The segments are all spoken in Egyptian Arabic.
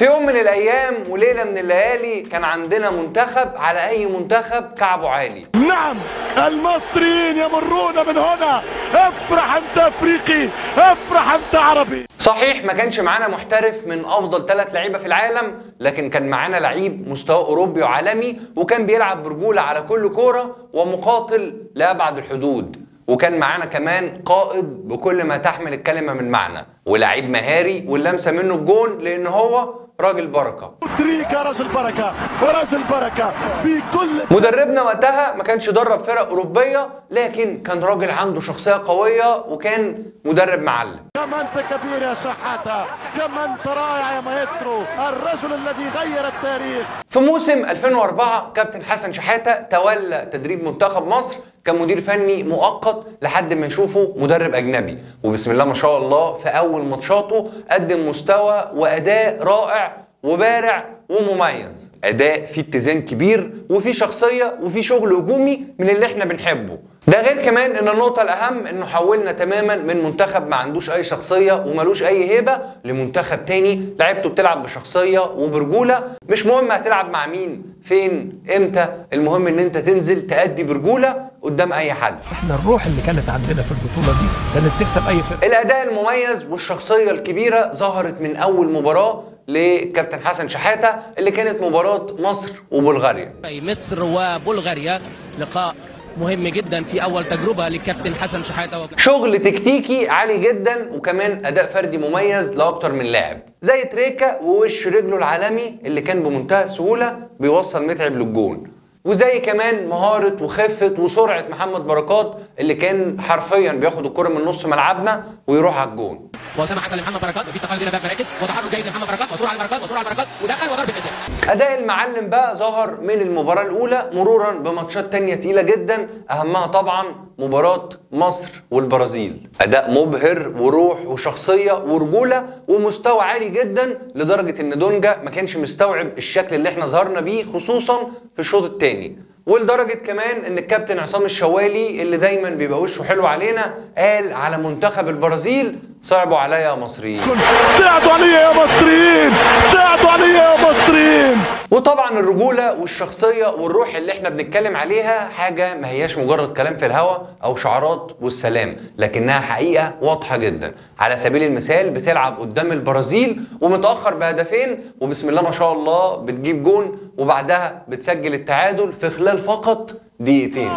في يوم من الايام وليله من الليالي كان عندنا منتخب على اي منتخب كعبه عالي نعم المصريين يمرون من هنا افرح انت افريقي افرح انت عربي صحيح ما كانش معانا محترف من افضل ثلاث لعيبه في العالم لكن كان معانا لعيب مستوى اوروبي وعالمي وكان بيلعب برجوله على كل كوره ومقاتل لابعد الحدود وكان معانا كمان قائد بكل ما تحمل الكلمه من معنى ولعيب مهاري واللمسه منه الجون لان هو راجل بركه تريكا رجل بركه ورجل بركه في كل مدربنا وقتها ما كانش درب فرق اوروبيه لكن كان راجل عنده شخصيه قويه وكان مدرب معلم كم انت كبير يا شحاته كم انت رائع يا مايسترو الرجل الذي غير التاريخ في موسم 2004 كابتن حسن شحاته تولى تدريب منتخب مصر كمدير فني مؤقت لحد ما يشوفه مدرب اجنبي وبسم الله ما شاء الله في اول ماتشاته قدم مستوى واداء رائع وبارع ومميز اداء فيه اتزان كبير وفيه شخصيه وفيه شغل هجومي من اللي احنا بنحبه ده غير كمان ان النقطة الأهم انه حولنا تماما من منتخب ما عندوش أي شخصية وملوش أي هيبة لمنتخب تاني لعيبته بتلعب بشخصية وبرجولة مش مهم هتلعب مع مين فين امتى المهم ان انت تنزل تأدي برجولة قدام أي حد احنا الروح اللي كانت عندنا في البطوله دي كانت تكسب اي فرقه الاداء المميز والشخصيه الكبيره ظهرت من اول مباراه لكابتن حسن شحاته اللي كانت مباراه مصر وبلغاريا مصر وبلغاريا لقاء مهم جدا في اول تجربه للكابتن حسن شحاته شغل تكتيكي عالي جدا وكمان اداء فردي مميز لاكتر من لاعب زي تريكا ووش رجله العالمي اللي كان بمنتهى السهوله بيوصل متعب للجون وزي كمان مهارة وخفة وسرعة محمد بركات اللي كان حرفيا بياخد الكرة من نص ملعبنا ويروح على الجون واسامه حسن لمحمد بركات مفيش تقليل هنا بقى مراكز وتحرك جيد لمحمد بركات وسرعه البركات وسرعه البركات ودخل وضربه جزاء اداء المعلم بقى ظهر من المباراه الاولى مرورا بماتشات تانية تقيله جدا اهمها طبعا مباراه مصر والبرازيل اداء مبهر وروح وشخصيه ورجوله ومستوى عالي جدا لدرجه ان دونجا ما كانش مستوعب الشكل اللي احنا ظهرنا بيه خصوصا في الشوط الثاني ولدرجه كمان ان الكابتن عصام الشوالي اللي دايما بيبقى وشه حلو علينا قال على منتخب البرازيل صعبوا عليا يا مصريين ساعدوا علي يا مصريين ساعدوا علي يا مصريين وطبعا الرجوله والشخصيه والروح اللي احنا بنتكلم عليها حاجه ما هياش مجرد كلام في الهوا او شعارات والسلام لكنها حقيقه واضحه جدا على سبيل المثال بتلعب قدام البرازيل ومتاخر بهدفين وبسم الله ما شاء الله بتجيب جون وبعدها بتسجل التعادل في خلال فقط دقيقتين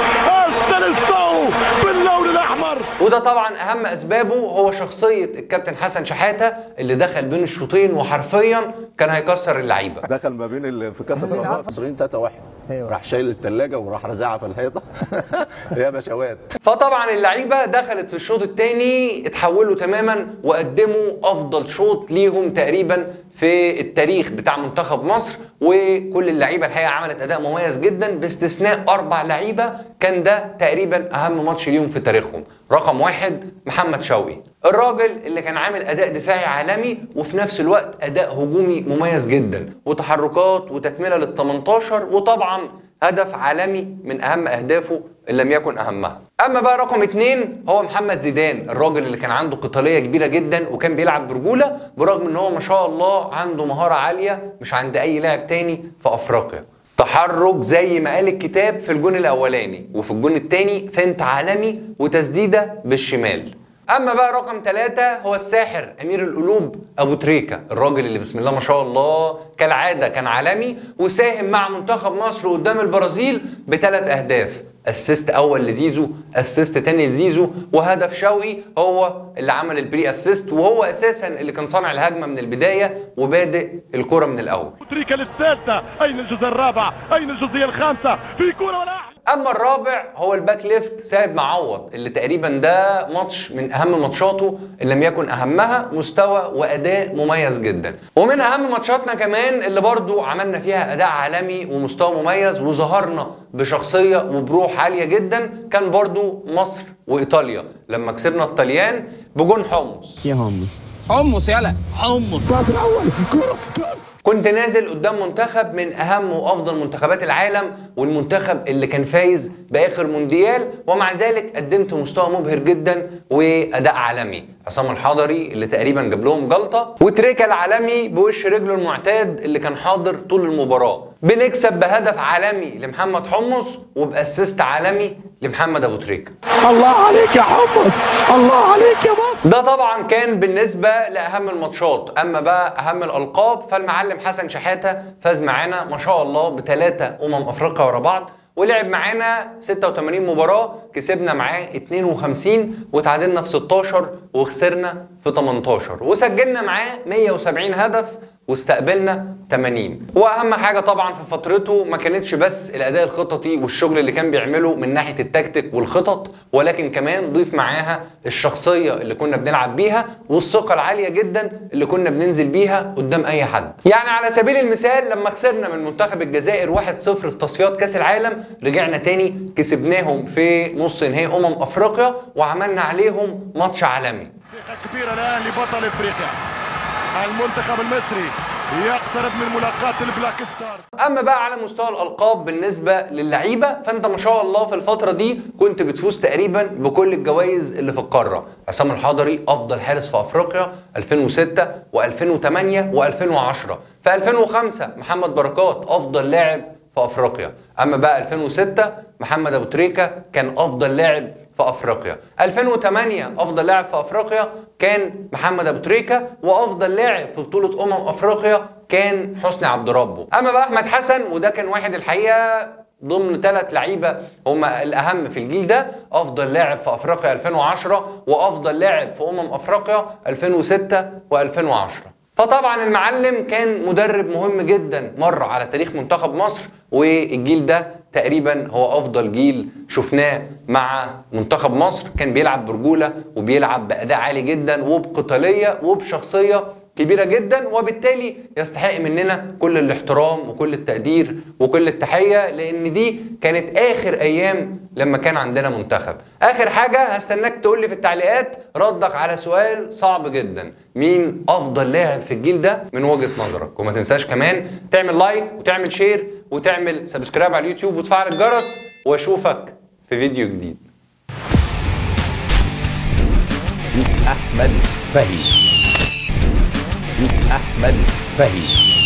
استلستو باللون الاحمر وده طبعا اهم اسبابه هو شخصيه الكابتن حسن شحاته اللي دخل بين الشوطين وحرفيا كان هيكسر اللعيبه دخل ما بين ال... في كاس الامم المصريين 3 1 راح شايل الثلاجه وراح رازعها في الحيطه يا بشوات فطبعا اللعيبه دخلت في الشوط الثاني اتحولوا تماما وقدموا افضل شوط ليهم تقريبا في التاريخ بتاع منتخب مصر وكل اللعيبه الحقيقه عملت اداء مميز جدا باستثناء اربع لعيبه كان ده تقريبا اهم ماتش ليهم في تاريخهم رقم واحد محمد شوقي الراجل اللي كان عامل اداء دفاعي عالمي وفي نفس الوقت اداء هجومي مميز جدا وتحركات وتكمله لل 18 وطبعا هدف عالمي من اهم اهدافه ان لم يكن اهمها اما بقى رقم اتنين هو محمد زيدان الراجل اللي كان عنده قتاليه كبيره جدا وكان بيلعب برجوله برغم ان هو ما شاء الله عنده مهاره عاليه مش عند اي لاعب تاني في افريقيا تحرك زي ما قال الكتاب في الجون الاولاني وفي الجون الثاني فنت عالمي وتسديده بالشمال اما بقى رقم ثلاثة هو الساحر امير القلوب ابو تريكة الراجل اللي بسم الله ما شاء الله كالعادة كان عالمي وساهم مع منتخب مصر قدام البرازيل بثلاث اهداف اسيست اول لزيزو اسيست تاني لزيزو وهدف شوقي هو اللي عمل البري اسيست وهو اساسا اللي كان صانع الهجمه من البدايه وبادئ الكره من الاول تريكا للثالثة أين الجزء الرابع أين الجزئية الخامسة في كرة ولا أحد اما الرابع هو الباك ليفت سيد معوض اللي تقريبا ده ماتش من اهم ماتشاته ان لم يكن اهمها مستوى واداء مميز جدا ومن اهم ماتشاتنا كمان اللي برضو عملنا فيها اداء عالمي ومستوى مميز وظهرنا بشخصيه وبروح عاليه جدا كان برضو مصر وايطاليا لما كسبنا الطليان بجون حمص حمص يلا حمص كنت نازل قدام منتخب من اهم وافضل منتخبات العالم والمنتخب اللي كان فايز باخر مونديال ومع ذلك قدمت مستوى مبهر جدا واداء عالمي عصام الحضري اللي تقريبا جاب لهم جلطه وتريكا العالمي بوش رجله المعتاد اللي كان حاضر طول المباراه بنكسب بهدف عالمي لمحمد حمص وباسيست عالمي لمحمد ابو تريكه الله عليك يا حمص الله عليك يا مصر ده طبعا كان بالنسبه لاهم الماتشات اما بقى اهم الالقاب فالمعلم حسن شحاته فاز معانا ما شاء الله بثلاثه امم افريقيا ورا بعض ولعب معانا 86 مباراه كسبنا معاه 52 وتعادلنا في 16 وخسرنا في 18 وسجلنا معاه 170 هدف واستقبلنا 80 واهم حاجه طبعا في فترته ما كانتش بس الاداء الخططي والشغل اللي كان بيعمله من ناحيه التكتيك والخطط ولكن كمان ضيف معاها الشخصيه اللي كنا بنلعب بيها والثقه العاليه جدا اللي كنا بننزل بيها قدام اي حد يعني على سبيل المثال لما خسرنا من منتخب الجزائر 1-0 في تصفيات كاس العالم رجعنا تاني كسبناهم في نص نهائي امم افريقيا وعملنا عليهم ماتش عالمي ثقة كبيرة الآن لبطل افريقيا المنتخب المصري يقترب من ملاقاة البلاك ستارز اما بقى على مستوى الالقاب بالنسبه للعيبه فانت ما شاء الله في الفتره دي كنت بتفوز تقريبا بكل الجوائز اللي في القاره عصام الحضري افضل حارس في افريقيا 2006 و2008 و2010 في 2005 محمد بركات افضل لاعب في افريقيا اما بقى 2006 محمد ابو تريكه كان افضل لاعب في افريقيا 2008 افضل لاعب في افريقيا كان محمد ابو تريكه وافضل لاعب في بطوله امم افريقيا كان حسني عبد ربه اما بقى احمد حسن وده كان واحد الحقيقه ضمن ثلاث لعيبه هم الاهم في الجيل ده افضل لاعب في افريقيا 2010 وافضل لاعب في امم افريقيا 2006 و2010 فطبعا المعلم كان مدرب مهم جدا مر على تاريخ منتخب مصر والجيل ده تقريبا هو افضل جيل شفناه مع منتخب مصر كان بيلعب برجوله وبيلعب باداء عالي جدا وبقتاليه وبشخصيه كبيرة جدا وبالتالي يستحق مننا كل الاحترام وكل التقدير وكل التحية لأن دي كانت آخر أيام لما كان عندنا منتخب آخر حاجة هستناك تقول لي في التعليقات ردك على سؤال صعب جدا مين أفضل لاعب في الجيل ده من وجهة نظرك وما تنساش كمان تعمل لايك وتعمل شير وتعمل سبسكرايب على اليوتيوب وتفعل الجرس واشوفك في فيديو جديد أحمد فهي أحمد فهي